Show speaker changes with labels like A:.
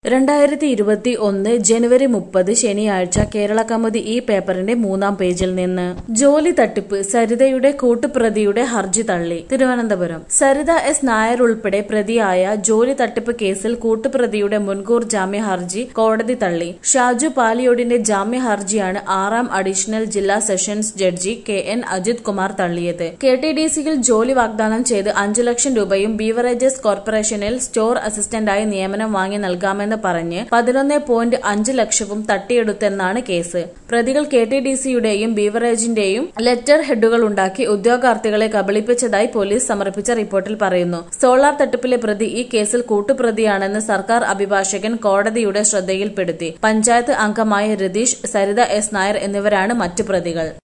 A: രണ്ടായിരത്തി ഇരുപത്തി ഒന്ന് ജനുവരി മുപ്പത് ശനിയാഴ്ച കേരള കൗമുദി ഈ പേപ്പറിന്റെ മൂന്നാം പേജിൽ നിന്ന് ജോലി തട്ടിപ്പ് സരിതയുടെ കൂട്ടുപ്രതിയുടെ ഹർജി തള്ളി തിരുവനന്തപുരം സരിത എസ് നായർ ഉൾപ്പെടെ പ്രതിയായ ജോലി തട്ടിപ്പ് കേസിൽ കൂട്ടുപ്രതിയുടെ മുൻകൂർ ജാമ്യ ഹർജി കോടതി തള്ളി ഷാജു പാലിയോടിന്റെ ജാമ്യ ഹർജിയാണ് ആറാം അഡീഷണൽ ജില്ലാ sessions judge K N Ajith Kumar തള്ളിയത് കെ ടി ഡി സിയിൽ ജോലി വാഗ്ദാനം ചെയ്ത് അഞ്ചു ലക്ഷം രൂപയും ബീവറേജസ് കോർപ്പറേഷനിൽ സ്റ്റോർ അസിസ്റ്റന്റായി നിയമനം വാങ്ങി നൽകാമെന്ന് പറഞ്ഞ് പതിനൊന്ന് പോയിന്റ് അഞ്ച് ലക്ഷവും തട്ടിയെടുത്തെന്നാണ് കേസ് പ്രതികൾ കെ ടി ഡി സിയുടെയും ബീവറേജിന്റെയും ലെറ്റർ ഹെഡുകൾ ഉണ്ടാക്കി ഉദ്യോഗാർത്ഥികളെ കബളിപ്പിച്ചതായി പോലീസ് സമർപ്പിച്ച റിപ്പോർട്ടിൽ പറയുന്നു സോളാർ തട്ടിപ്പിലെ പ്രതി ഈ കേസിൽ കൂട്ടുപ്രതിയാണെന്ന് സർക്കാർ അഭിഭാഷകൻ കോടതിയുടെ ശ്രദ്ധയിൽപ്പെടുത്തി പഞ്ചായത്ത് അംഗമായ രതീഷ് സരിത എസ് നായർ എന്നിവരാണ് മറ്റു പ്രതികൾ